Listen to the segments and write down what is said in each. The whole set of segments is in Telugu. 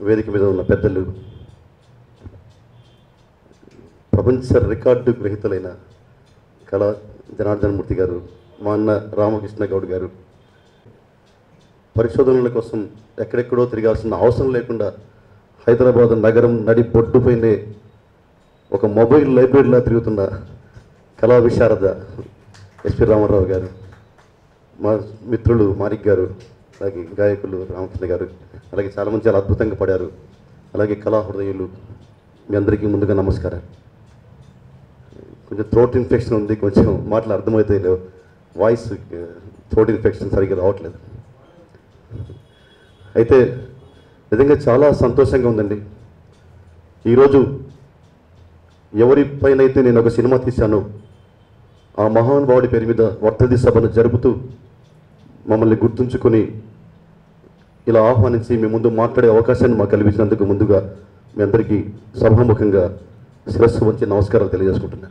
వేదిక మీద ఉన్న పెద్దలు ప్రపంచ రికార్డు గ్రహీతలైన కళా జనార్దన్ మూర్తి గారు మా అన్న రామకృష్ణ గౌడ్ గారు పరిశోధనల కోసం ఎక్కడెక్కడో తిరగాల్సిన అవసరం లేకుండా హైదరాబాద్ నగరం నడి పొట్టుపోయినే ఒక మొబైల్ లైబ్రరీలా తిరుగుతున్న కళా విశారద ఎస్పి రామారావు గారు మా మిత్రులు మాణిక్ గారు అలాగే గాయకులు రామకృష్ణ గారు అలాగే చాలామంది చాలా అద్భుతంగా పడారు అలాగే కళా హృదయులు మీ అందరికీ ముందుగా నమస్కారం కొంచెం థ్రోట్ ఇన్ఫెక్షన్ ఉంది కొంచెం మాటలు అర్థమవుతాయి లేవు వాయిస్ థ్రోట్ ఇన్ఫెక్షన్ సరిగ్గా రావట్లేదు అయితే నిజంగా చాలా సంతోషంగా ఉందండి ఈరోజు ఎవరిపైనైతే నేను ఒక సినిమా తీశానో ఆ మహానుభావుడి పేరు మీద వర్ధది సభను జరుపుతూ మమ్మల్ని గుర్తుంచుకొని ఇలా ఆహ్వానించి మీ ముందు మాట్లాడే అవకాశాన్ని మాకు కల్పించినందుకు ముందుగా మీ అందరికీ సభాముఖంగా శిరస్సు వంచి నమస్కారాలు తెలియజేసుకుంటున్నాను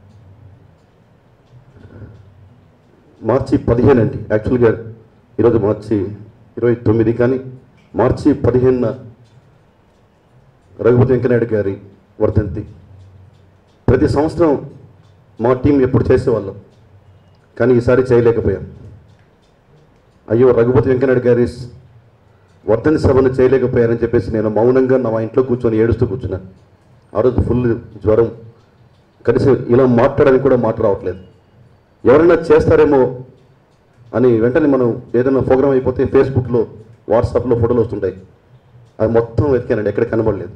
మార్చి పదిహేను అండి యాక్చువల్గా ఈరోజు మార్చి ఇరవై తొమ్మిది కానీ మార్చి పదిహేనున రఘుపతి వెంకనాయుడు గారి వర్ధంతి ప్రతి సంవత్సరం మా టీం ఎప్పుడు చేసేవాళ్ళం కానీ ఈసారి చేయలేకపోయాం అయ్యో రఘుపతి వెంకనాయుడు గారి వర్ధని సభను చేయలేకపోయారని చెప్పేసి నేను మౌనంగా నా ఇంట్లో కూర్చొని ఏడుస్తూ కూర్చున్నాను ఆ రోజు ఫుల్ జ్వరం కనీసం ఇలా మాట్లాడడానికి కూడా మాట రావట్లేదు ఎవరైనా చేస్తారేమో అని వెంటనే మనం ఏదైనా ప్రోగ్రామ్ అయిపోతే ఫేస్బుక్లో వాట్సాప్లో ఫోటోలు వస్తుంటాయి అది మొత్తం వెతికానండి ఎక్కడ కనబడలేదు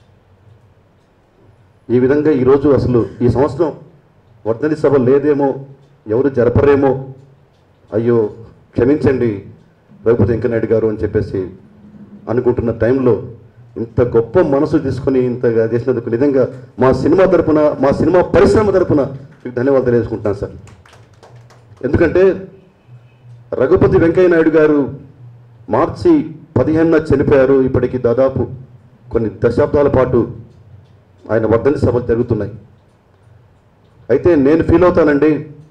ఈ విధంగా ఈరోజు అసలు ఈ సంవత్సరం వర్ధని సభ లేదేమో ఎవరు జరపరేమో అయ్యో క్షమించండి రఘుపతి వెంకనాయుడు గారు అని చెప్పేసి అనుకుంటున్న టైంలో ఇంత గొప్ప మనసు తీసుకొని ఇంతగా చేసినందుకు నిజంగా మా సినిమా తరపున మా సినిమా పరిశ్రమ తరపున మీకు ధన్యవాదాలు తెలియజేసుకుంటున్నాను సార్ ఎందుకంటే రఘుపతి వెంకయ్య నాయుడు గారు మార్చి పదిహేనున చనిపోయారు ఇప్పటికి దాదాపు కొన్ని దశాబ్దాల పాటు ఆయన వర్ధంతి సభలు జరుగుతున్నాయి అయితే నేను ఫీల్ అవుతానండి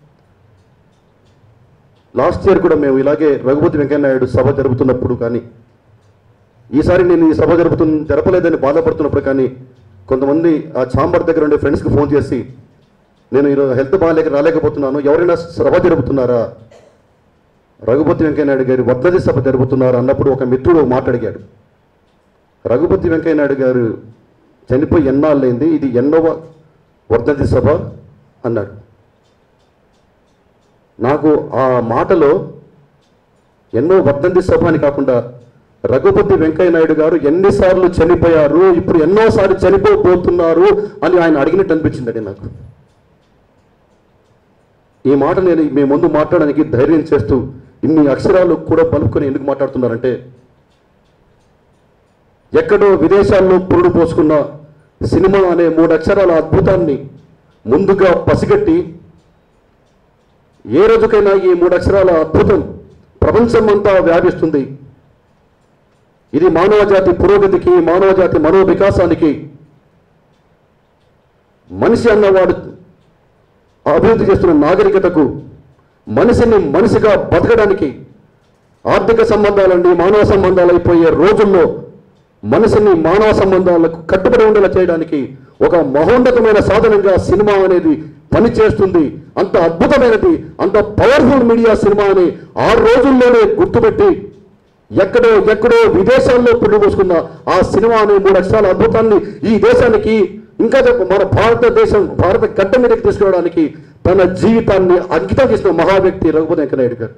లాస్ట్ ఇయర్ కూడా మేము ఇలాగే రఘుపతి వెంకయ్య నాయుడు సభ జరుగుతున్నప్పుడు కానీ ఈసారి నేను ఈ సభ జరుపుతు జరపలేదని బాధపడుతున్నప్పుడు కానీ కొంతమంది ఆ ఛాంబర్ దగ్గర ఉండే ఫ్రెండ్స్కి ఫోన్ చేసి నేను ఈరోజు హెల్త్ బాగాలేక రాలేకపోతున్నాను ఎవరైనా సభ జరుపుతున్నారా రఘుపతి వెంకయ్య నాయుడు గారి వర్ధంతి సభ జరుపుతున్నారా అన్నప్పుడు ఒక మిత్రుడు మాట్లాడిగాడు రఘుపతి వెంకయ్య నాయుడు గారు చనిపోయి ఎన్నాళ్ళైంది ఇది ఎన్నవ వర్ధంతి సభ అన్నాడు నాకు ఆ మాటలో ఎన్నో వర్ధంతి సభ అని కాకుండా రఘుపతి వెంకయ్య నాయుడు గారు ఎన్నిసార్లు చనిపోయారు ఇప్పుడు ఎన్నోసార్లు చనిపోబోతున్నారు అని ఆయన అడిగినట్టు అనిపించిందండి నాకు ఈ మాట నేను మీ ముందు మాట్లాడడానికి ధైర్యం చేస్తూ ఇన్ని అక్షరాలు కూడా పలుకొని ఎందుకు మాట్లాడుతున్నారంటే ఎక్కడో విదేశాల్లో పురుడు పోసుకున్న సినిమా అనే మూడు అక్షరాల అద్భుతాన్ని ముందుగా పసిగట్టి ఏ రోజుకైనా ఈ మూడు అక్షరాల అద్భుతం ప్రపంచమంతా వ్యాపిస్తుంది ఇది మానవజాతి పురోగతికి మానవజాతి మనోవికాసానికి మనిషి అన్నవాడు అభివృద్ధి చేస్తున్న నాగరికతకు మనిషిని మనిషిగా బతకడానికి ఆర్థిక సంబంధాలండి మానవ సంబంధాలు అయిపోయే రోజుల్లో మనిషిని మానవ సంబంధాలకు కట్టుబడి ఉండేలా చేయడానికి ఒక మహోన్నతమైన సాధనంగా సినిమా అనేది పనిచేస్తుంది అంత అద్భుతమైనది అంత పవర్ఫుల్ మీడియా సినిమా అని ఆ రోజుల్లోనే గుర్తుపెట్టి ఎక్కడో ఎక్కడో విదేశాల్లో పుట్టి పోసుకున్న ఆ సినిమా అనే మూడు అక్షరాల అద్భుతాన్ని ఈ దేశానికి ఇంకా చెప్ప- మన భారతదేశం భారత గడ్డ మీదకి తీసుకురావడానికి తన జీవితాన్ని అంకితం చేసిన మహా వ్యక్తి రఘుపతి వెంకనాయుడు గారు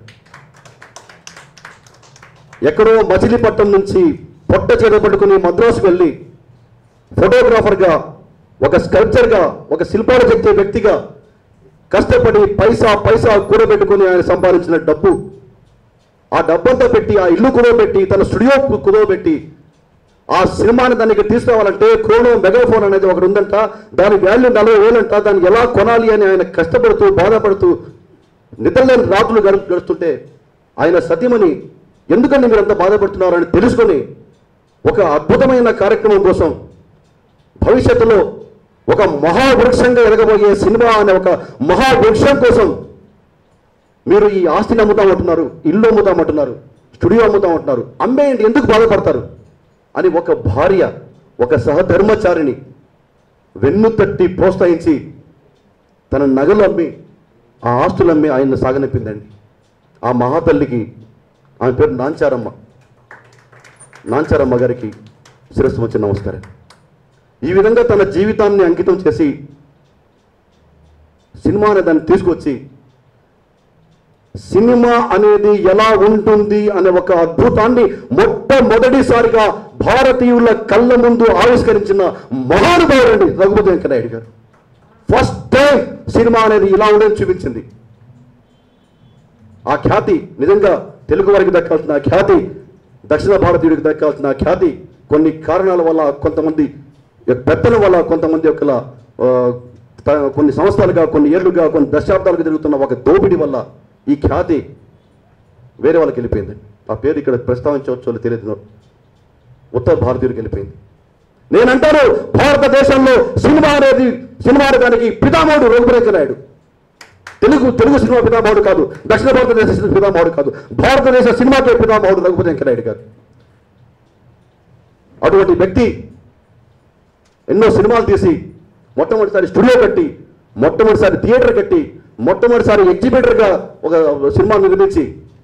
ఎక్కడో మచిలీపట్నం నుంచి పొట్ట చేత పట్టుకుని మద్రాసు వెళ్ళి ఫోటోగ్రాఫర్గా ఒక స్కల్ప్చర్గా ఒక శిల్పాలు చెక్కే వ్యక్తిగా కష్టపడి పైసా పైసా కూడబెట్టుకుని ఆయన సంపాదించిన డబ్బు ఆ డబ్బంతా పెట్టి ఆ ఇల్లు కుదవబెట్టి తన స్టూడియో కు- కుదవబెట్టి ఆ సినిమాని దానికి తీసుకురావాలంటే క్రోనో మెగాఫోన్ అనేది ఒకటి ఉందంట దాని వాల్యూ నలభై వేలంట దాన్ని ఎలా కొనాలి అని ఆయన కష్టపడుతూ బాధపడుతూ నిద్రలేని రాత్రులు గడు గడుస్తుంటే ఆయన సతీమణి ఎందుకని మీరు అంత బాధపడుతున్నారు అని తెలుసుకొని ఒక అద్భుతమైన కార్యక్రమం కోసం భవిష్యత్తులో ఒక మహావృక్షంగా ఎదగబోయే సినిమా అనే ఒక మహావృక్షం కోసం మీరు ఈ ఆస్తిని అమ్ముతామంటున్నారు ఇల్లు అమ్ముతామంటున్నారు స్టూడియో అమ్ముతామంటున్నారు అమ్మేయండి ఎందుకు బాధపడతారు అని ఒక భార్య ఒక సహధర్మచారిని వెన్ను తట్టి ప్రోత్సహించి తన నగలు అమ్మి ఆ ఆస్తులు అమ్మి ఆయన్ని సాగనిప్పిందండి ఆ మహాతల్లికి ఆమె పేరు నాంచారమ్మ నాంచారమ్మ గారికి శిరస్సు వచ్చి నమస్కారం ఈ విధంగా తన జీవితాన్ని అంకితం చేసి సినిమా అనే దాన్ని తీసుకొచ్చి సినిమా అనేది ఎలా ఉంటుంది అనే ఒక అద్భుతాన్ని మొట్టమొదటిసారిగా భారతీయుల కళ్ళ ముందు ఆవిష్కరించిన మహానుభావుడండి రఘుపతి వెంకనాయుడు గారు ఫస్ట్ టైం సినిమా అనేది ఇలా ఉండని చూపించింది ఆ ఖ్యాతి నిజంగా తెలుగు వారికి దక్కాల్సిన ఆ ఖ్యాతి దక్షిణ భారతీయుడికి దక్కాల్సిన ఆ ఖ్యాతి కొన్ని కారణాల వల్ల కొంతమంది పెద్దల వల్ల కొంతమంది యొక్క ఆ, త- కొన్ని సంవత్సరాలుగా కొన్ని ఏళ్లుగా కొన్ని దశాబ్దాలుగా జరుగుతున్న ఒక దోపిడీ వల్ల ఈ ఖ్యాతి వేరే వాళ్ళకి వెళ్ళిపోయింది ఆ పేరు ఇక్కడ ప్రస్తావించవచ్చో తెలియదు ఉత్తర భారతీయుడికి వెళ్ళిపోయింది నేనంటాను భారతదేశంలో సినిమా అనేది సినిమా అనే దానికి పితామహుడు రఘుపతి నాయుడు తెలుగు తెలుగు సినిమా పితామహుడు కాదు దక్షిణ భారతదేశ సినిమా పితామహుడు కాదు భారతదేశ సినిమాకే పితామహుడు రఘుపతి వెంకనాయుడు గారు అటువంటి వ్యక్తి ఎన్నో సినిమాలు తీసి మొట్టమొదటిసారి స్టూడియో కట్టి మొట్టమొదటిసారి థియేటర్ కట్టి మొట్టమొదటిసారి ఎగ్జిబిటర్గా ఒక సినిమా నిర్మించి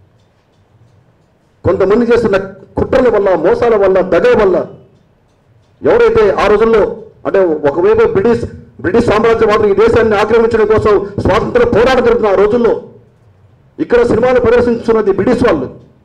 కొంతమంది చేస్తున్న కుట్రల వల్ల మోసాల వల్ల దగ వల్ల ఎవరైతే ఆ రోజుల్లో అంటే ఒకవైపు బ్రిటిష్ బ్రిటిష్ సామ్రాజ్యవాదులు ఈ దేశాన్ని ఆక్రమించడం కోసం స్వాతంత్ర పోరాటం జరుగుతున్న ఆ రోజుల్లో ఇక్కడ సినిమాలు ప్రదర్శించున్నది బ్రిటిష్ వాళ్ళు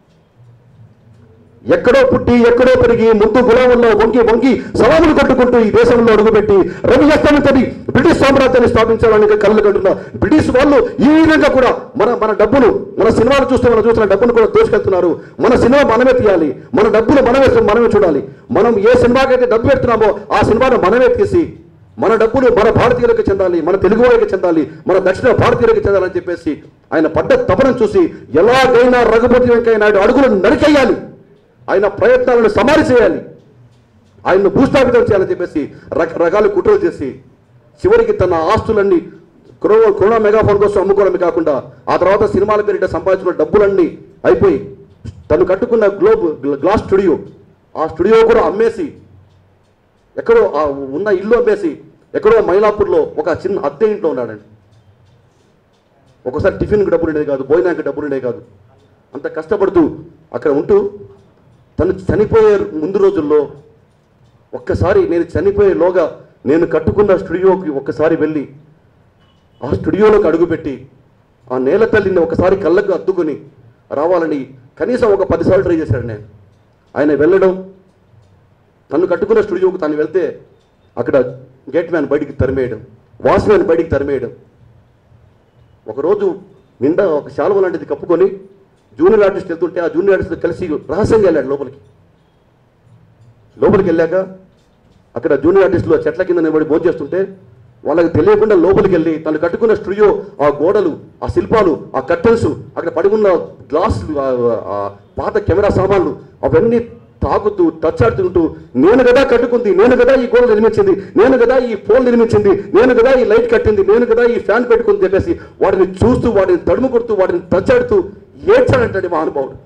ఎక్కడో పుట్టి ఎక్కడో పెరిగి ముందు గులాముల్లో వంగి వంగి సలాములు కొట్టుకుంటూ ఈ దేశంలో అడుగుపెట్టి రవి అస్తమితని బ్రిటిష్ సామ్రాజ్యాన్ని స్థాపించాలని కళ్ళు కంటున్న బ్రిటిష్ వాళ్ళు ఈ విధంగా కూడా మన మన డబ్బును మన సినిమాలు చూస్తే మనం చూసిన డబ్బును కూడా దోచుకెళ్తున్నారు మన సినిమా మనమే తీయాలి మన డబ్బులు మనమే మనమే చూడాలి మనం ఏ సినిమాకైతే డబ్బు పెడుతున్నామో ఆ సినిమాను మనమే తీసి మన డబ్బులు మన భారతీయులకు చెందాలి మన తెలుగు వారికి చెందాలి మన దక్షిణ భారతీయులకు చెందాలని చెప్పేసి ఆయన పడ్డ తపనం చూసి ఎలాగైనా రఘుపతి వెంకయ్య నాయుడు అడుగులను నరికేయాలి ఆయన ప్రయత్నాలను సమాధి చేయాలి ఆయన్ను భూస్థాపితం చేయాలని చెప్పేసి రకరకాల కుట్రలు చేసి చివరికి తన ఆస్తులన్నీ కరోనా కరోనా మెగాఫోన్ కోసం అమ్ముకోవడమే కాకుండా ఆ తర్వాత సినిమాల పేరిట సంపాదించిన డబ్బులన్నీ అయిపోయి తను కట్టుకున్న గ్లోబ్ గ్లాస్ స్టూడియో ఆ స్టూడియో కూడా అమ్మేసి ఎక్కడో ఆ ఉన్న ఇల్లు అమ్మేసి ఎక్కడో మైలాపూర్లో ఒక చిన్న అద్దె ఇంట్లో ఉన్నాడండి ఒకసారి టిఫిన్కి డబ్బులు ఉండేది కాదు భోజనానికి డబ్బులు ఉండేది కాదు అంత కష్టపడుతూ అక్కడ ఉంటూ తను చనిపోయే ముందు రోజుల్లో ఒక్కసారి నేను చనిపోయేలోగా నేను కట్టుకున్న స్టూడియోకి ఒక్కసారి వెళ్ళి ఆ స్టూడియోలోకి అడుగుపెట్టి ఆ నేల తల్లిని ఒకసారి కళ్ళకు అద్దుకొని రావాలని కనీసం ఒక పదిసార్లు ట్రై చేశాడు నేను ఆయన వెళ్ళడం తను కట్టుకున్న స్టూడియోకి తను వెళ్తే అక్కడ గేట్ మ్యాన్ బయటికి తరిమేయడం వాచ్మ్యాన్ బయటికి తరిమేయడం ఒకరోజు నిండా ఒక శాలువ లాంటిది కప్పుకొని జూనియర్ ఆర్టిస్ట్ వెళ్తుంటే ఆ జూనియర్ ఆర్టిస్ట్ కలిసి రహస్యంగా వెళ్ళాడు లోపలికి లోపలికి వెళ్ళాక అక్కడ జూనియర్ ఆర్టిస్టులు ఆ చెట్ల కింద నిలబడి భోజనం చేస్తుంటే వాళ్ళకి తెలియకుండా లోపలికి వెళ్ళి తను కట్టుకున్న స్టూడియో ఆ గోడలు ఆ శిల్పాలు ఆ కర్టన్స్ అక్కడ పడి ఉన్న గ్లాస్ పాత కెమెరా సామాన్లు అవన్నీ తాకుతూ టచ్ ఆడుతుంటూ నేను కదా కట్టుకుంది నేను కదా ఈ గోడ నిర్మించింది నేను కదా ఈ పోల్ నిర్మించింది నేను కదా ఈ లైట్ కట్టింది నేను కదా ఈ ఫ్యాన్ పెట్టుకుంది చెప్పేసి వాటిని చూస్తూ వాటిని తడుము కొడుతూ వాటిని టచ్ ఆడుతూ ఏడ్చాడంటే మహానుభావుడు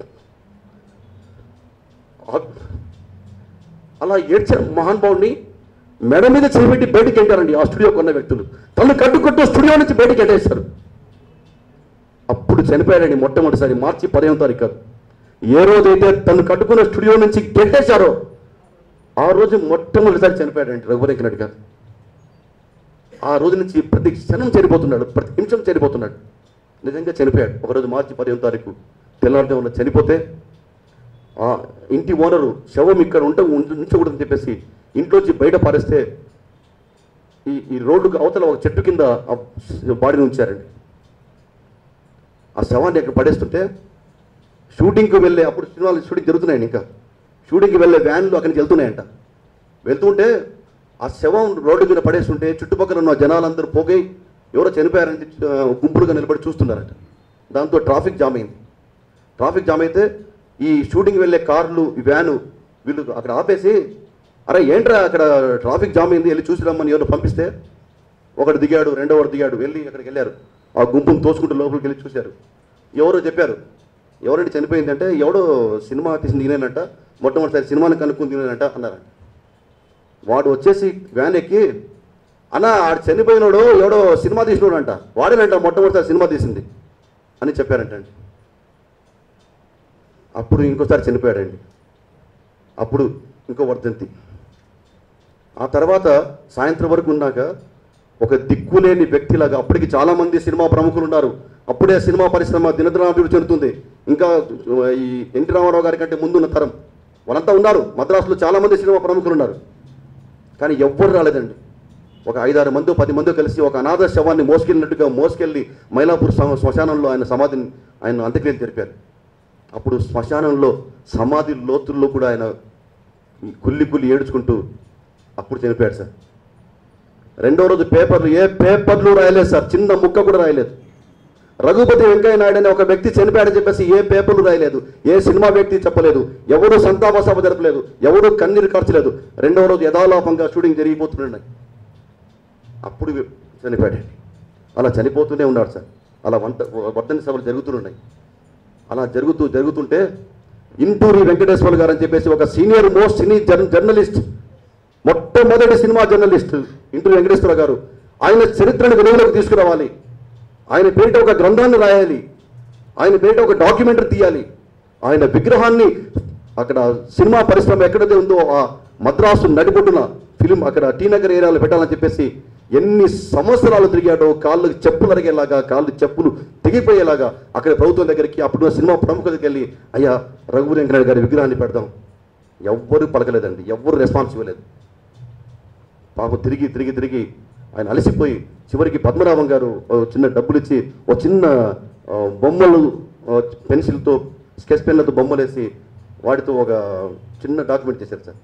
ఆ- అలా ఏడ్చిన మహానుభావుడిని మెడ మీద చేపెట్టి బయటికి ఎంటారండి ఆ స్టూడియో కొన్న వ్యక్తులు తను కట్టుకుంటూ స్టూడియో నుంచి బయటికి ఎంటేశారు అప్పుడు చనిపోయాడండి మొట్టమొదటిసారి మార్చి పదిహేను తారీఖు కాదు ఏ రోజైతే తను కట్టుకున్న స్టూడియో నుంచి గెట్టేశారో ఆ రోజు మొట్టమొదటిసారి చనిపోయాడండి రఘువరేఖ రెడ్డి గారు ఆ రోజు నుంచి ప్రతి క్షణం చనిపోతున్నాడు ప్రతి నిమిషం చనిపోతున్నాడు నిజంగా చనిపోయాడు ఒకరోజు మార్చి పదిహేను తారీఖు తెల్లవారుజామున చనిపోతే ఆ ఇంటి ఓనరు శవం ఇక్కడ ఉంట ఉంచకూడదని చెప్పేసి ఇంట్లోంచి బయట పారేస్తే ఈ ఈ రోడ్డుకు అవతల ఒక చెట్టు కింద ఆ బాడీని ఉంచారండి ఆ శవాన్ని అక్కడ పడేస్తుంటే షూటింగ్కి వెళ్ళే అప్పుడు సినిమాలు షూటింగ్ జరుగుతున్నాయండి ఇంకా షూటింగ్కి వెళ్ళే వ్యాన్లు అక్కడికి వెళ్తున్నాయంట వెళ్తుంటే ఆ శవం రోడ్డు మీద పడేస్తుంటే చుట్టుపక్కల ఉన్న జనాలందరూ పోగై ఎవరో చనిపోయారని ఆ, గుంపులుగా నిలబడి చూస్తున్నారట దాంతో ట్రాఫిక్ జామ్ అయింది ట్రాఫిక్ జామ్ అయితే ఈ షూటింగ్ వెళ్ళే కార్లు ఈ వ్యాను వీళ్ళు అక్కడ ఆపేసి అరే ఏంట్రా అక్కడ ట్రాఫిక్ జామ్ అయింది వెళ్ళి చూసి రమ్మని ఎవరు పంపిస్తే ఒకడు దిగాడు రెండోవాడు దిగాడు వెళ్ళి అక్కడికి వెళ్ళారు ఆ గుంపును తోసుకుంటూ లోపలికి వెళ్ళి చూశారు ఎవరో చెప్పారు ఎవరంటే చనిపోయింది అంటే ఎవడో సినిమా తీసింది ఈయనంట మొట్టమొదటిసారి సినిమాని కనుక్కుంది నేనంట అన్నారంట వాడు వచ్చేసి వ్యాన్ ఎక్కి అన్న ఆడు చనిపోయినాడు ఎవడో సినిమా తీసినాడు అంట వాడేనంట మొట్టమొదటిసారి సినిమా తీసింది అని చెప్పారంటండి అప్పుడు ఇంకోసారి చనిపోయాడండి అప్పుడు ఇంకో వర్ధంతి ఆ తర్వాత సాయంత్రం వరకు ఉన్నాక ఒక దిక్కులేని వ్యక్తిలాగా అప్పటికి చాలామంది సినిమా ప్రముఖులు ఉన్నారు అప్పుడే సినిమా పరిశ్రమ దినదినాభివృద్ధి చెందుతుంది ఇంకా ఈ ఎన్టీ రామారావు గారి కంటే ముందున్న తరం వాళ్ళంతా ఉన్నారు మద్రాసులో చాలామంది సినిమా ప్రముఖులు ఉన్నారు కానీ ఎవ్వరు రాలేదండి ఒక ఐదారు మంది పది మంది కలిసి ఒక అనాథ శవాన్ని మోసుకెళ్ళినట్టుగా మోసుకెళ్ళి మైలాపూర్ శ్మ- శ్మశానంలో ఆయన సమాధిని ఆయన అంత్యక్రియలు జరిపారు అప్పుడు శ్మశానంలో సమాధి లోతుల్లో కూడా ఆయన కుల్లి కుల్లి ఏడ్చుకుంటూ అప్పుడు చనిపోయాడు సార్ రెండో రోజు పేపర్లు ఏ పేపర్లు రాయలేదు సార్ చిన్న ముక్క కూడా రాయలేదు రఘుపతి వెంకయ్య నాయుడు అనే ఒక వ్యక్తి చనిపోయాడని చెప్పేసి ఏ పేపర్లు రాయలేదు ఏ సినిమా వ్యక్తి చెప్పలేదు ఎవరు సంతాప సభ జరపలేదు ఎవరు కన్నీరు కార్చలేదు రెండవ రోజు యథాలాపంగా షూటింగ్ జరిగిపోతున్నాయి అప్పుడు చనిపోయాడండి అలా చనిపోతూనే ఉన్నాడు సార్ అలా వంట వర్ధని సభలు జరుగుతున్నాయి అలా జరుగుతూ జరుగుతుంటే ఇంటూరి వెంకటేశ్వర గారు అని చెప్పేసి ఒక సీనియర్ మోస్ట్ సినీ జర్న జర్నలిస్ట్ మొట్టమొదటి సినిమా జర్నలిస్ట్ ఇంటూరి వెంకటేశ్వర గారు ఆయన చరిత్రను వెలుగులోకి తీసుకురావాలి ఆయన పేరిట ఒక గ్రంథాన్ని రాయాలి ఆయన పేరిట ఒక డాక్యుమెంటరీ తీయాలి ఆయన విగ్రహాన్ని అక్కడ సినిమా పరిశ్రమ ఎక్కడైతే ఉందో ఆ మద్రాసు నడిబొడ్డున ఫిలిం అక్కడ టీ నగర్ ఏరియాలో పెట్టాలని చెప్పేసి ఎన్ని సంవత్సరాలు తిరిగాడో కాళ్ళు చెప్పులు అరిగేలాగా కాళ్ళు చెప్పులు తెగిపోయేలాగా అక్కడ ప్రభుత్వం దగ్గరికి అప్పుడు సినిమా ప్రముఖ దగ్గరికి వెళ్ళి అయ్యా రఘువీర వెంకటరెడ్డి గారి విగ్రహాన్ని పెడదాం ఎవ్వరూ పలకలేదండి ఎవ్వరు రెస్పాన్స్ ఇవ్వలేదు పాపం తిరిగి తిరిగి తిరిగి ఆయన అలసిపోయి చివరికి పద్మనాభం గారు ఓ చిన్న డబ్బులు ఇచ్చి ఓ చిన్న ఆ, బొమ్మలు ఆ, పెన్సిల్తో స్కెచ్ పెన్లతో బొమ్మలు వేసి వాటితో ఒక చిన్న డాక్యుమెంట్ చేశారు సార్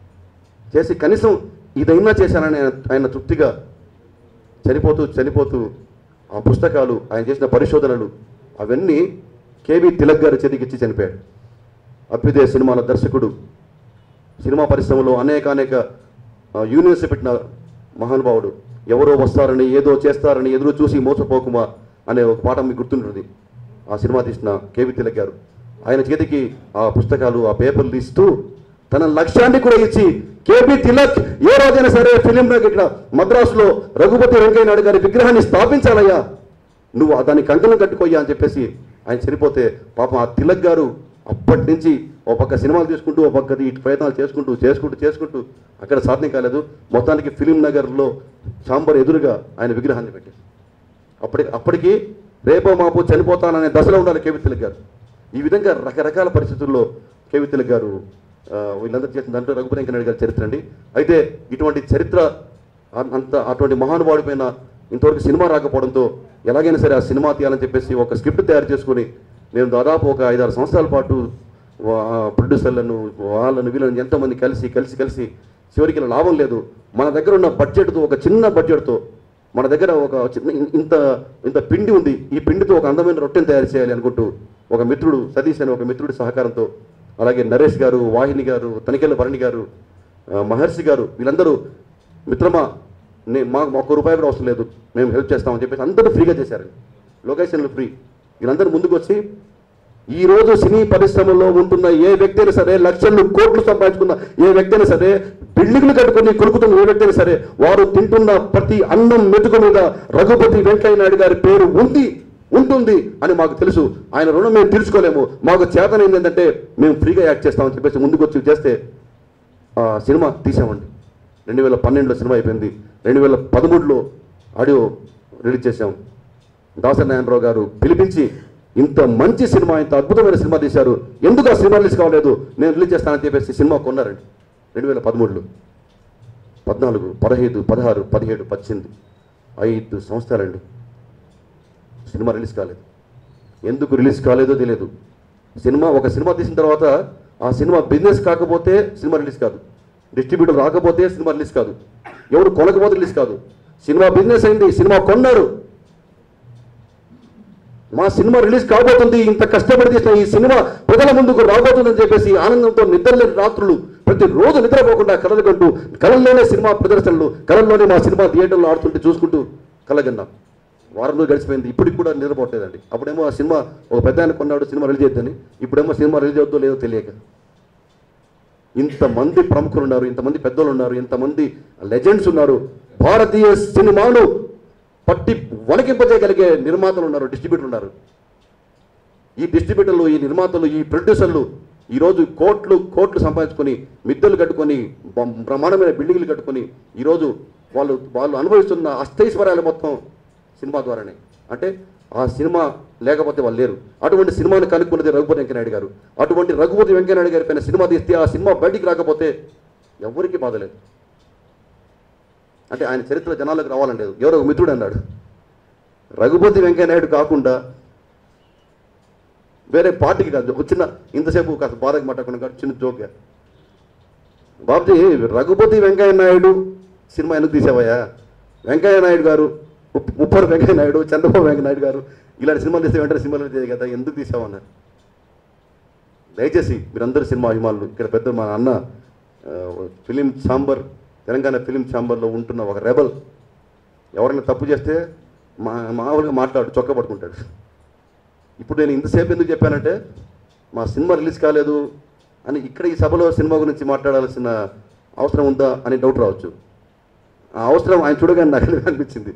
చేసి కనీసం ఇదైనా చేశానని ఆయన- ఆయన తృప్తిగా చనిపోతూ చనిపోతూ ఆ పుస్తకాలు ఆయన చేసిన పరిశోధనలు అవన్నీ కేవీ తిలక్ గారి చేతికిచ్చి చనిపోయాడు అభ్యుదయ సినిమాల దర్శకుడు సినిమా పరిశ్రమలో అనేక అనేక ఆ, యూనివర్స్ పెట్టిన మహానుభావుడు ఎవరో వస్తారని ఏదో చేస్తారని ఎదురు చూసి మోసపోకుమా అనే ఒక పాఠం మీకు గుర్తుంటుంది ఆ సినిమా తీసిన కేవి తిలక్ గారు ఆయన చేతికి ఆ పుస్తకాలు ఆ పేపర్లు ఇస్తూ తన లక్ష్యాన్ని కూడా ఇచ్చి కేబి తిలక్ ఏ రోజైనా సరే ఫిలిం ఇక్కడ మద్రాసులో రఘుపతి వెంకయ్య నాయుడు గారి విగ్రహాన్ని స్థాపించాలయ్యా నువ్వు దాన్ని కంకణం కట్టుకోయ్యా అని చెప్పేసి ఆయన చనిపోతే పాపం ఆ తిలక్ గారు అప్పటి నుంచి ఓ పక్క సినిమాలు తీసుకుంటూ ఓ పక్క ఇటు ప్రయత్నాలు చేసుకుంటూ చేసుకుంటూ చేసుకుంటూ అక్కడ సాధ్యం కాలేదు మొత్తానికి ఫిలిం నగర్లో చాంబర్ ఎదురుగా ఆయన విగ్రహాన్ని పెట్టారు అప్పటికి అప్పటికి రేపో మాపో చనిపోతాననే దశలో ఉండాలి కేవి తిలక్ గారు ఈ విధంగా రకరకాల పరిస్థితుల్లో కేవి తిలక్ గారు ఆ, వీళ్ళందరూ చేసిన దాంట్లో రఘుపతి వెంకయ్య నాయుడు గారి చరిత్ర అండి అయితే ఇటువంటి చరిత్ర అ- అంత అటువంటి మహానుభావుడి పైన ఇంతవరకు సినిమా రాకపోవడంతో ఎలాగైనా సరే ఆ సినిమా తీయాలని చెప్పేసి ఒక స్క్రిప్ట్ తయారు చేసుకుని నేను దాదాపు ఒక ఐదారు సంవత్సరాల పాటు వా- ప్రొడ్యూసర్లను వాళ్ళను వీళ్ళని ఎంతోమంది కలిసి కలిసి కలిసి చివరికి ఇలా లాభం లేదు మన దగ్గర ఉన్న బడ్జెట్తో ఒక చిన్న బడ్జెట్తో మన దగ్గర ఒక చిన్న ఇన్- ఇంత ఇంత పిండి ఉంది ఈ పిండితో ఒక అందమైన రొట్టెని తయారు చేయాలి అనుకుంటూ ఒక మిత్రుడు సతీష్ అనే ఒక మిత్రుడి సహకారంతో అలాగే నరేష్ గారు వాహిని గారు తనికెళ్ళ భరణి గారు ఆ, మహర్షి గారు వీళ్ళందరూ మిత్రమా నే మాకు ఒక్క రూపాయి కూడా అవసరం లేదు మేము హెల్ప్ చేస్తామని చెప్పేసి అందరూ ఫ్రీగా చేశారండి లొకేషన్లు ఫ్రీ వీళ్ళందరూ ముందుకు వచ్చి ఈ రోజు సినీ పరిశ్రమలో ఉంటున్న ఏ వ్యక్తి అయినా సరే లక్షలు కోట్లు సంపాదించుకున్న ఏ వ్యక్తి అయినా సరే బిల్డింగ్లు కట్టుకుని కొనుక్కుతున్న ఏ వ్యక్తి అయినా సరే వారు తింటున్న ప్రతి అన్నం మెతుకు మీద రఘుపతి వెంకయ్య నాయుడు గారి పేరు ఉంది ఉంటుంది అని మాకు తెలుసు ఆయన రుణం మేము తీర్చుకోలేము మాకు చేతనైంది ఏంటంటే మేము ఫ్రీగా యాక్ట్ చేస్తామని చెప్పేసి ముందుకు వచ్చి చేస్తే ఆ సినిమా తీసామండి రెండు వేల పన్నెండులో సినిమా అయిపోయింది రెండు వేల పదమూడులో ఆడియో రిలీజ్ చేశాం దాసరి నారాయణరావు గారు పిలిపించి ఇంత మంచి సినిమా ఇంత అద్భుతమైన సినిమా తీశారు ఎందుకు ఆ సినిమా రిలీజ్ కావలేదు నేను రిలీజ్ చేస్తానని చెప్పేసి సినిమా కొన్నారండి రెండు వేల పదమూడులో పద్నాలుగు పదహైదు పదహారు పదిహేడు పద్దెనిమిది ఐదు సంవత్సరాలండి సినిమా రిలీజ్ కాలేదు ఎందుకు రిలీజ్ కాలేదో తెలియదు సినిమా ఒక సినిమా తీసిన తర్వాత ఆ సినిమా బిజినెస్ కాకపోతే సినిమా రిలీజ్ కాదు డిస్ట్రిబ్యూటర్ రాకపోతే సినిమా రిలీజ్ కాదు ఎవరు కొనకపోతే రిలీజ్ కాదు సినిమా బిజినెస్ అయింది సినిమా కొన్నారు మా సినిమా రిలీజ్ కాబోతుంది ఇంత కష్టపడి తీసిన ఈ సినిమా ప్రజల ముందుకు రాబోతుందని చెప్పేసి ఆనందంతో నిద్రలేని రాత్రులు ప్రతిరోజు నిద్రపోకుండా కలలుకుంటూ కళల్లోనే సినిమా ప్రదర్శనలు కళల్లోనే మా సినిమా థియేటర్లో ఆడుతుంటే చూసుకుంటూ కలగన్నాం వారం రోజులు గడిచిపోయింది ఇప్పటికి కూడా నిద్రపోవట్లేదండి అప్పుడేమో ఆ సినిమా ఒక పెద్ద ఆయన కొన్నాడు సినిమా రిలీజ్ అవుతుందని ఇప్పుడేమో సినిమా రిలీజ్ అవుతుందో లేదో తెలియక ఇంతమంది ప్రముఖులు ఉన్నారు ఇంతమంది పెద్దలు ఉన్నారు ఇంతమంది లెజెండ్స్ ఉన్నారు భారతీయ సినిమాను పట్టి వణికింపజేయగలిగే నిర్మాతలు ఉన్నారు డిస్ట్రిబ్యూటర్లు ఉన్నారు ఈ డిస్ట్రిబ్యూటర్లు ఈ నిర్మాతలు ఈ ప్రొడ్యూసర్లు ఈరోజు కోట్లు కోట్లు సంపాదించుకొని మిద్దెలు కట్టుకొని బ- బ్రహ్మాండమైన బిల్డింగ్లు కట్టుకొని ఈరోజు వాళ్ళు వాళ్ళు అనుభవిస్తున్న అష్టైశ్వర్యాలు మొత్తం సినిమా ద్వారానే అంటే ఆ సినిమా లేకపోతే వాళ్ళు లేరు అటువంటి సినిమాని కనుక్కున్నది రఘుపతి వెంకయ్యనాయుడు గారు అటువంటి రఘుపతి వెంకయ్యనాయుడు గారి పైన సినిమా తీస్తే ఆ సినిమా బయటికి రాకపోతే ఎవరికి బాధ లేదు అంటే ఆయన చరిత్ర జనాలకు రావాలని లేదు ఎవరో ఒక మిత్రుడు అన్నాడు రఘుపతి వెంకయ్యనాయుడు కాకుండా వేరే పార్టీకి కాదు ఒక చిన్న ఇంతసేపు కాస్త బాధకు మాట్లాడుకున్నాం కాబట్టి చిన్న జోక్గా బాబుజీ రఘుపతి వెంకయ్య నాయుడు సినిమా ఎందుకు తీసావయ్యా వెంకయ్య నాయుడు గారు ఉప్- ఉప్పర్ వెంకయ్య నాయుడు చంద్రబాబు వెంకయ్య నాయుడు గారు ఇలాంటి సినిమాలు తీస్తే వెంటనే సినిమాలు తీయాలి కదా ఎందుకు తీసావన్నారు దయచేసి మీరందరూ సినిమా అభిమానులు ఇక్కడ పెద్ద మా అన్న ఆ, ఫిలిం ఛాంబర్ తెలంగాణ ఫిలిం ఛాంబర్లో ఉంటున్న ఒక రెబల్ ఎవరైనా తప్పు చేస్తే మా మామూలుగా మాట్లాడు చొక్క పట్టుకుంటాడు ఇప్పుడు నేను ఇంతసేపు ఎందుకు చెప్పానంటే మా సినిమా రిలీజ్ కాలేదు అని ఇక్కడ ఈ సభలో సినిమా గురించి మాట్లాడాల్సిన అవసరం ఉందా అని డౌట్ రావచ్చు ఆ అవసరం ఆయన చూడగానే నాకు అనిపించింది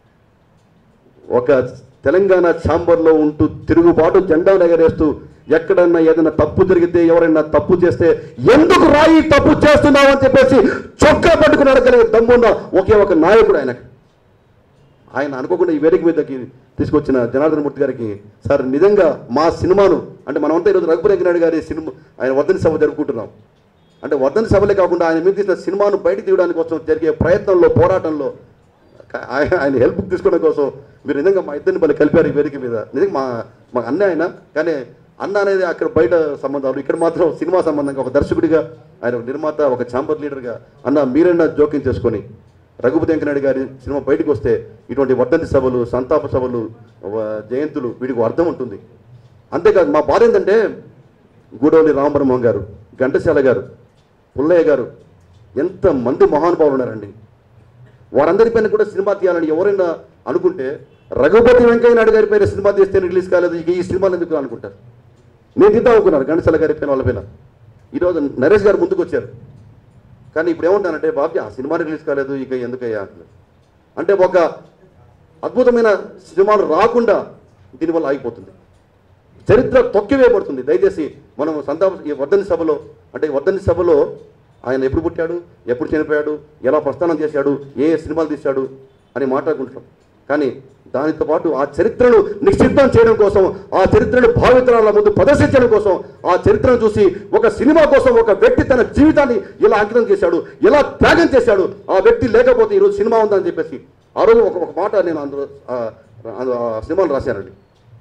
ఒక తెలంగాణ ఛాంబర్లో ఉంటూ తిరుగుబాటు జెండా ఎగరేస్తూ ఎక్కడన్నా ఏదైనా తప్పు జరిగితే ఎవరైనా తప్పు చేస్తే ఎందుకు రాయి తప్పు చేస్తున్నావు అని చెప్పేసి చొక్కా పట్టుకుని అడగలిగే దమ్మున్న ఒకే ఒక నాయకుడు ఆయనకు ఆయన అనుకోకుండా ఈ వేదిక మీదకి తీసుకొచ్చిన జనార్దన్ మూర్తి గారికి సార్ నిజంగా మా సినిమాను అంటే మనమంతా ఈరోజు రఘుపతి నాయుడు గారి సినిమా ఆయన వర్ధని సభ జరుపుకుంటున్నాం అంటే వర్ధని సభలే కాకుండా ఆయన మీద తీసిన సినిమాను బయట తీయడానికి కోసం జరిగే ప్రయత్నంలో పోరాటంలో క- ఆయన ఆయన హెల్ప్ తీసుకోవడం కోసం మీరు నిజంగా మా ఇద్దరిని మళ్ళీ కలిపారు ఈ వేదిక మీద నిజంగా మా మా అన్న ఆయన కానీ అన్న అనేది అక్కడ బయట సంబంధాలు ఇక్కడ మాత్రం సినిమా సంబంధంగా ఒక దర్శకుడిగా ఆయన ఒక నిర్మాత ఒక ఛాంబర్ లీడర్గా అన్న మీరైనా జోక్యం చేసుకొని రఘుపతి వెంకనాయుడు గారి సినిమా బయటకు వస్తే ఇటువంటి వర్ధంతి సభలు సంతాప సభలు వ- జయంతులు వీటికి ఒక అర్థం ఉంటుంది అంతేకాదు మా బాధ ఏంటంటే గూడవల్లి రామబ్రహ్మం గారు ఘంటశాల గారు పుల్లయ్య గారు ఎంతమంది మహానుభావులు ఉన్నారండి వారందరిపైన కూడా సినిమా తీయాలని ఎవరైనా అనుకుంటే రఘుపతి వెంకయ్య నాయుడు గారి పైన సినిమా తీస్తే రిలీజ్ కాలేదు ఇక ఈ సినిమాలు ఎందుకు అనుకుంటారు నేను తీద్దాం అనుకున్నాను ఘంటసాల గారి పైన వాళ్ళ పైన ఈరోజు నరేష్ గారు ముందుకు వచ్చారు కానీ ఇప్పుడు ఏమంటానంటే బాబు ఆ సినిమా రిలీజ్ కాలేదు ఇక ఎందుకయ్యా అంటున్నారు. అంటే ఒక అద్భుతమైన సినిమాలు రాకుండా దీనివల్ల ఆగిపోతుంది చరిత్ర తొక్కివేయబడుతుంది దయచేసి మనం సంతాప ఈ వర్ధని సభలో అంటే ఈ వర్ధని సభలో ఆయన ఎప్పుడు పుట్టాడు ఎప్పుడు చనిపోయాడు ఎలా ప్రస్థానం చేశాడు ఏ ఏ సినిమాలు తీశాడు అని మాట్లాడుకుంటున్నాం కానీ దానితో పాటు ఆ చరిత్రను నిక్షిప్తం చేయడం కోసం ఆ చరిత్రను భావితరాల ముందు ప్రదర్శించడం కోసం ఆ చరిత్రను చూసి ఒక సినిమా కోసం ఒక వ్యక్తి తన జీవితాన్ని ఎలా అంకితం చేశాడు ఎలా త్యాగం చేశాడు ఆ వ్యక్తి లేకపోతే ఈరోజు సినిమా ఉందని చెప్పేసి ఆ రోజు ఒక ఒక మాట నేను అందులో ఆ- ఆ- ఆ సినిమాలో రాశానండి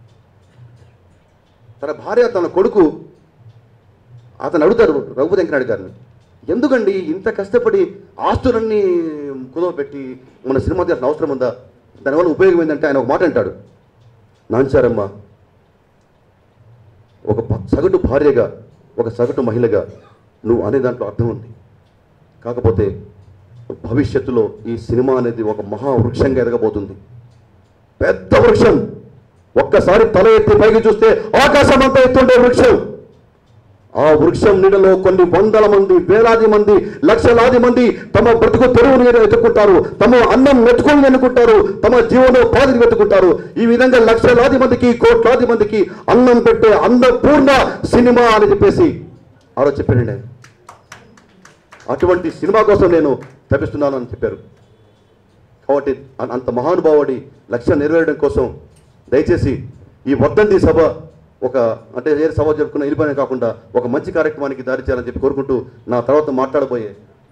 తన భార్య తన కొడుకు అతను అడుగుతారు రఘుపతి వెంకనాయుడు గారిని ఎందుకండి ఇంత కష్టపడి ఆస్తులన్నీ కుదవపెట్టి మన సినిమా తీయాల్సిన అవసరం ఉందా దానివల్ల ఉపయోగం ఏంటంటే ఆయన ఒక మాట అంటాడు నాంచారమ్మ ఒక ప- సగటు భార్యగా ఒక సగటు మహిళగా నువ్వు అనే దాంట్లో అర్థం ఉంది కాకపోతే భవిష్యత్తులో ఈ సినిమా అనేది ఒక మహా వృక్షంగా ఎదగబోతుంది పెద్ద వృక్షం ఒక్కసారి తల ఎత్తి పైకి చూస్తే ఆకాశం అంతా ఎత్తుండే వృక్షం ఆ వృక్షం నీడలో కొన్ని వందల మంది వేలాది మంది లక్షలాది మంది తమ బ్రతుకు తెరువుని వెతుక్కుంటారు తమ అన్నం మెతుకొని ఎన్నుకుంటారు తమ జీవనోపాధిని వెతుకుంటారు ఈ విధంగా లక్షలాది మందికి కోట్లాది మందికి అన్నం పెట్టే అన్నపూర్ణ సినిమా అని చెప్పేసి ఆ రోజు చెప్పానండి ఆయన. అటువంటి సినిమా కోసం నేను తప్పిస్తున్నాను అని చెప్పారు కాబట్టి అ- అంత మహానుభావుడి లక్ష్యం నెరవేరడం కోసం దయచేసి ఈ వర్ధంతి సభ ఒక అంటే ఏ సభ జరుపుకున్న వెళ్ళిపోయిన కాకుండా ఒక మంచి కార్యక్రమానికి దారి చేయాలని చెప్పి కోరుకుంటూ నా తర్వాత మాట్లాడబోయే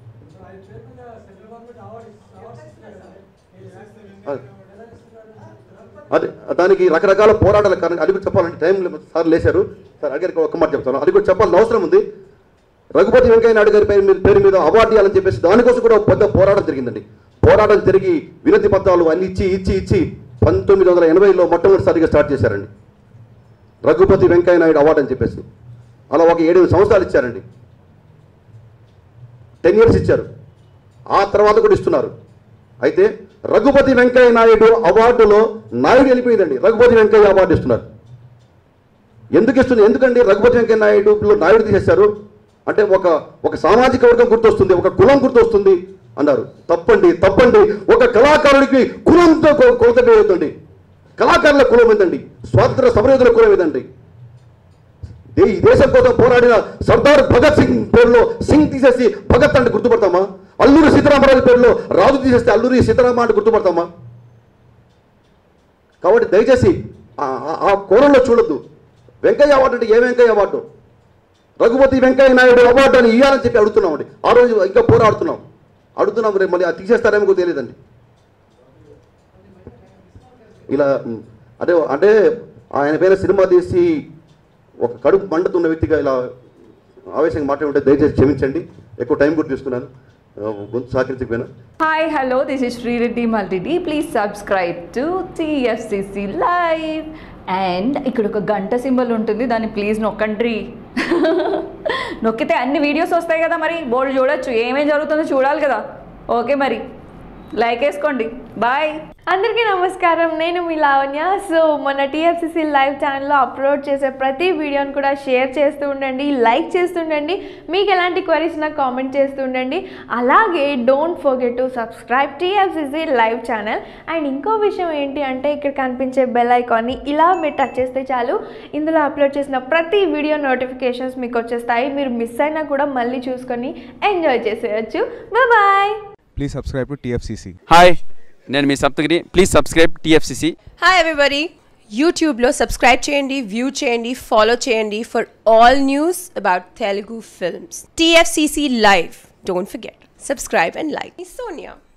అది- అదే దానికి రకరకాల పోరాటాల కారణం అది కూడా చెప్పాలంటే టైం లేదు. సార్ లేశారు సార్ అడిగారు ఒక్క మాట చెప్తాను అది కూడా చెప్పాల్సిన అవసరం ఉంది రఘుపతి వెంకయ్య నాయుడు గారి పేరు మీద పేరు మీద అవార్డు ఇవ్వాలని చెప్పేసి దానికోసం కూడా ఒక పెద్ద పోరాటం జరిగిందండి పోరాటం జరిగి వినతి పత్రాలు అన్ని ఇచ్చి ఇచ్చి ఇచ్చి పంతొమ్మిది వందల ఎనభైలో మొట్టమొదటిసారిగా స్టార్ట్ చేశారండి రఘుపతి వెంకయ్య నాయుడు అవార్డు అని చెప్పేసి అలా ఒక ఏడు సంవత్సరాలు ఇచ్చారండి టెన్ ఇయర్స్ ఇచ్చారు ఆ తర్వాత కూడా ఇస్తున్నారు అయితే రఘుపతి వెంకయ్య నాయుడు అవార్డులో నాయుడు వెళ్ళిపోయిందండి రఘుపతి వెంకయ్య అవార్డు ఇస్తున్నారు ఎందుకు ఇస్తుంది ఎందుకండి రఘుపతి వెంకయ్య నాయుడులో నాయుడు తీసేశారు అంటే ఒక ఒక సామాజిక వర్గం గుర్తొస్తుంది ఒక కులం గుర్తొస్తుంది అన్నారు తప్పండి తప్పండి ఒక కళాకారుడికి కులంతో కొ- కొలత వేయొద్దండి కళాకారుల కులం ఏందండి స్వాతంత్ర సమరయోధుల కులం ఏదండి దే- ఈ దేశం కోసం పోరాడిన సర్దార్ భగత్ సింగ్ పేరులో సింగ్ తీసేసి భగత్ అంటే గుర్తుపడతామా అల్లూరి సీతారామరాజు పేరులో రాజు తీసేస్తే అల్లూరి సీతారామ అంటే గుర్తుపడతామా కాబట్టి దయచేసి ఆ- ఆ- ఆ కోణంలో చూడొద్దు వెంకయ్య అవార్డు అంటే ఏ వెంకయ్య అవార్డు రఘుపతి వెంకయ్య నాయుడు అవార్డు అని ఇవ్వాలని చెప్పి అడుగుతున్నామండి ఆ రోజు ఇంకా పోరాడుతున్నాం అడుగుతున్నాం రేపు మళ్ళీ అది తీసేస్తారేమో కూడా తెలియదండి ఇలా ఉమ్, అంటే అంటే ఆయన పైన సినిమా తీసి ఒక కడుపు మండుతున్న వ్యక్తిగా ఇలా ఆవేశంగా మాట్లాడుంటే దయచేసి క్షమించండి ఎక్కువ టైం కూడా తీసుకున్నాను ఆ, గొంతు సహకరించకపోయినా Hi, hello, this is Sri Reddy Multidi. Please subscribe to TFCC Live. And ఇక్కడ ఒక గంట సింబల్ ఉంటుంది దాన్ని ప్లీజ్ నొక్కండి నొక్కితే అన్ని వీడియోస్ వస్తాయి కదా మరి బోర్డు చూడొచ్చు ఏమేం జరుగుతుందో చూడాలి కదా ఓకే మరి లైక్ వేసుకోండి బాయ్ అందరికీ నమస్కారం నేను మీ లావణ్య సో మన టీఎఫ్సిసి లైవ్ ఛానల్లో అప్లోడ్ చేసే ప్రతి వీడియోని కూడా షేర్ చేస్తూ ఉండండి లైక్ చేస్తుండండి మీకు ఎలాంటి క్వరీస్ నాకు కామెంట్ చేస్తూ ఉండండి అలాగే don't forget to subscribe TFCC live channel and ఇంకో విషయం ఏంటి అంటే ఇక్కడ కనిపించే బెల్ ఐకాన్ని ఇలా మీరు టచ్ చేస్తే చాలు ఇందులో అప్లోడ్ చేసిన ప్రతి వీడియో నోటిఫికేషన్స్ మీకు వచ్చేస్తాయి మీరు మిస్ అయినా కూడా మళ్ళీ చూసుకొని ఎంజాయ్ చేసేయచ్చు bye please subscribe to TFCC hi నేను మీ Saptagiri please subscribe TFCC hi everybody యూట్యూబ్లో సబ్స్క్రైబ్ చేయండి వ్యూ చేయండి ఫాలో చేయండి for all news about Telugu films TFCC live don't forget subscribe and like Sonia